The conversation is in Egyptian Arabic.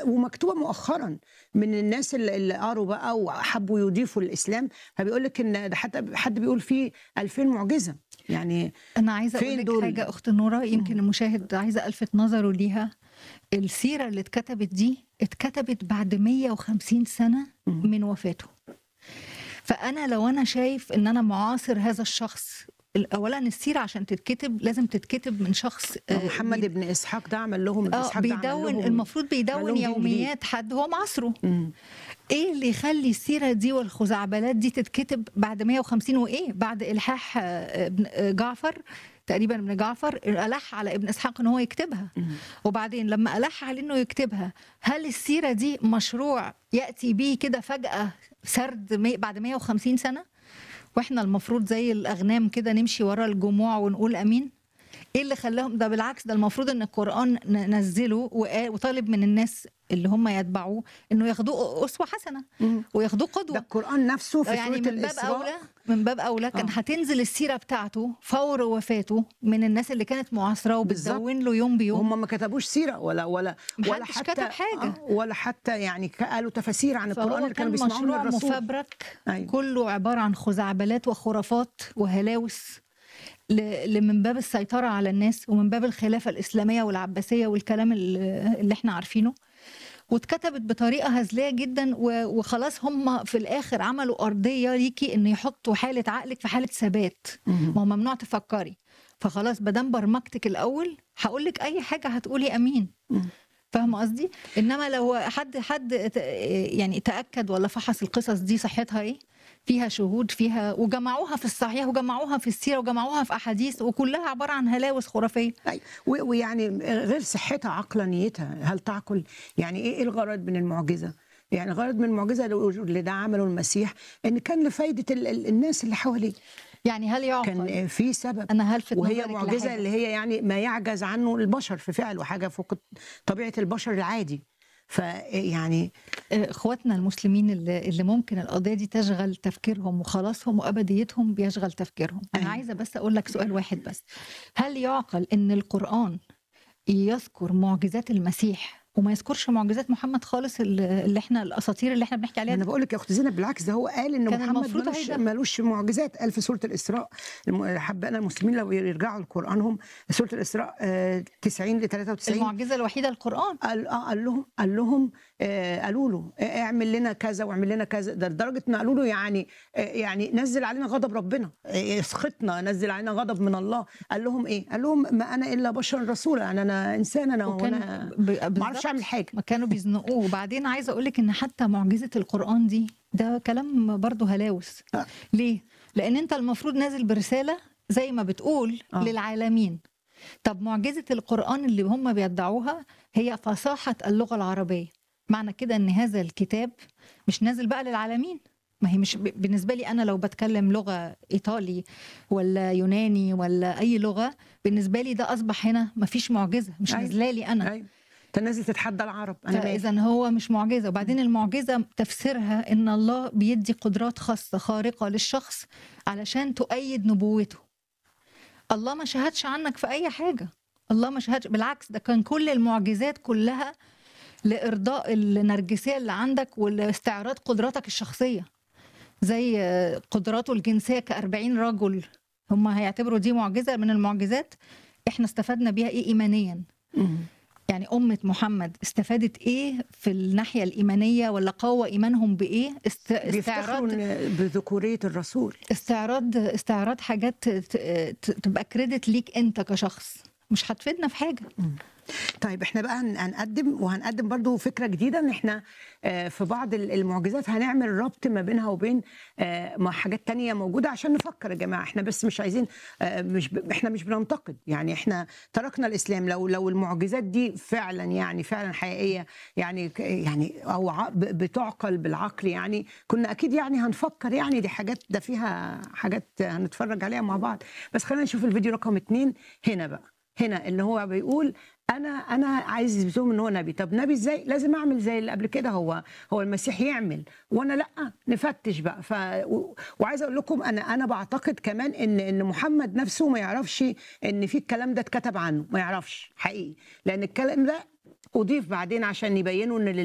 ومكتوبه مؤخرا من الناس اللي اللي قروا بقى وحبوا يضيفوا الاسلام فبيقول لك ان ده حتى حد بيقول فيه 2000 معجزه يعني انا عايزه فين اقول لك دول؟ حاجه اخت نوره يمكن المشاهد عايزه الفت نظره ليها السيره اللي اتكتبت دي اتكتبت بعد 150 سنه مم. من وفاته فانا لو انا شايف ان انا معاصر هذا الشخص اولا السيره عشان تتكتب لازم تتكتب من شخص آه، محمد بي- بن اسحاق ده عمل لهم اه اسحاق ده عمل بيدون لهم المفروض عمل بيدون لهم دين جديد. يوميات حد هو معاصره مم. ايه اللي يخلي السيره دي والخزعبلات دي تتكتب بعد 150 وايه بعد الحاح آه، ابن آه، جعفر تقريبا ابن جعفر الح على ابن اسحاق ان هو يكتبها مم. وبعدين لما الح عليه انه يكتبها هل السيره دي مشروع ياتي به كده فجاه سرد مي- بعد 150 سنه واحنا المفروض زي الاغنام كده نمشي ورا الجموع ونقول امين ايه اللي خلاهم ده بالعكس ده المفروض ان القران ن- نزله وقا- وطالب من الناس اللي هم يتبعوه انه ياخدوه اسوه حسنه مم. وياخدوه ده قدوه القران نفسه في يعني سوره من باب الاسراء اولى من باب اولى كان آه. هتنزل السيره بتاعته فور وفاته من الناس اللي كانت معاصره بالظبط. وبتدون له يوم بيوم هم ما كتبوش سيره ولا ولا ولا محدش حتى كتب حاجة. آه، ولا حتى يعني ك- قالوا تفاسير عن القران فهو اللي كانوا كان بيسمعوه من مشروع الرسول مفبرك أيوة. كله عباره عن خزعبلات وخرافات وهلاوس ل- ل- من باب السيطره على الناس ومن باب الخلافه الاسلاميه والعباسيه والكلام اللي اللي احنا عارفينه واتكتبت بطريقه هزليه جدا و- وخلاص هم في الاخر عملوا ارضيه ليكي ان يحطوا حاله عقلك في حاله ثبات مم. ما هو ممنوع تفكري فخلاص بدام برمجتك الاول هقول لك اي حاجه هتقولي امين مم. فاهمه قصدي انما لو حد حد ت- يعني تاكد ولا فحص القصص دي صحتها ايه فيها شهود فيها وجمعوها في الصحيح وجمعوها في السيره وجمعوها في احاديث وكلها عباره عن هلاوس خرافيه أي. و- ويعني غير صحتها عقلانيتها هل تعقل يعني ايه إيه الغرض من المعجزه يعني الغرض من المعجزه اللي ده عمله المسيح ان كان لفايده ال- ال- الناس اللي حواليه يعني هل يعقل كان في سبب انا هلفت وهي نظرك معجزه لحاجة. اللي هي يعني ما يعجز عنه البشر في فعله حاجه فوق طبيعه البشر العادي فيعني اخواتنا المسلمين اللي, اللي ممكن القضيه دي تشغل تفكيرهم وخلاصهم وابديتهم بيشغل تفكيرهم انا أيوة. عايزه بس اقول لك سؤال واحد بس هل يعقل ان القران يذكر معجزات المسيح وما يذكرش معجزات محمد خالص اللي اللي احنا الاساطير اللي احنا بنحكي عليها انا دي؟ بقول لك يا اخت زينب بالعكس ده هو قال ان كان محمد المفروض ملوش, هيدا. ملوش معجزات قال في سوره الاسراء الم- حبانا المسلمين لو يرجعوا لقرانهم سوره الاسراء آه، 90 ل 93 المعجزه الوحيده القران قال آه قال لهم قال لهم آه قالوا له آه، اعمل لنا كذا واعمل لنا كذا ده لدرجه ان قالوا له يعني آه يعني نزل علينا غضب ربنا آه، يسخطنا نزل علينا غضب من الله قال لهم ايه؟ قال لهم ما انا الا بشر رسول يعني انا انسان انا وكان وانا ب- ما اعرفش بالظبط. اعمل حاجه ما كانوا بيزنقوه وبعدين عايزه اقول لك ان حتى معجزه القران دي ده كلام برضه هلاوس آه. ليه لان انت المفروض نازل برساله زي ما بتقول آه. للعالمين طب معجزه القران اللي هم بيدعوها هي فصاحه اللغه العربيه معنى كده ان هذا الكتاب مش نازل بقى للعالمين ما هي مش ب- بالنسبه لي انا لو بتكلم لغه ايطالي ولا يوناني ولا اي لغه بالنسبه لي ده اصبح هنا مفيش معجزه مش أيوة. نازله لي انا ايوه انت نازل تتحدى العرب انا مالي فاذا هو مش معجزه وبعدين المعجزه تفسيرها ان الله بيدي قدرات خاصه خارقه للشخص علشان تؤيد نبوته الله ما شهدش عنك في اي حاجه الله ما شهدش بالعكس ده كان كل المعجزات كلها لارضاء النرجسيه اللي عندك ولاستعراض قدراتك الشخصيه زي آه، قدراته الجنسيه كأربعين رجل هم هيعتبروا دي معجزه من المعجزات احنا استفدنا بيها ايه ايمانيا مم. يعني أمة محمد استفادت إيه في الناحية الإيمانية ولا قوى إيمانهم بإيه؟ است... بيفتخروا استعراض إن- بذكوريه الرسول استعراض استعراض حاجات ت... ت... تبقى كريدت ليك أنت كشخص مش هتفيدنا في حاجة طيب احنا بقى هن- هنقدم وهنقدم برضو فكره جديده ان احنا آه، في بعض ال- المعجزات هنعمل ربط ما بينها وبين آه، ما حاجات تانية موجوده عشان نفكر يا جماعه احنا بس مش عايزين آه، مش ب... احنا مش بننتقد يعني احنا تركنا الاسلام لو لو المعجزات دي فعلا يعني فعلا حقيقيه يعني ك- يعني او ع- ب- بتعقل بالعقل يعني كنا اكيد يعني هنفكر يعني دي حاجات ده فيها حاجات هنتفرج عليها مع بعض بس خلينا نشوف الفيديو رقم اتنين هنا بقى هنا اللي هو بيقول انا انا عايز يثبتهم ان هو نبي طب نبي ازاي لازم اعمل زي اللي قبل كده هو هو المسيح يعمل وانا لا نفتش بقى ف و- وعايزه اقول لكم انا انا بعتقد كمان ان ان محمد نفسه ما يعرفش ان في الكلام ده اتكتب عنه ما يعرفش حقيقي لان الكلام ده اضيف بعدين عشان يبينوا ان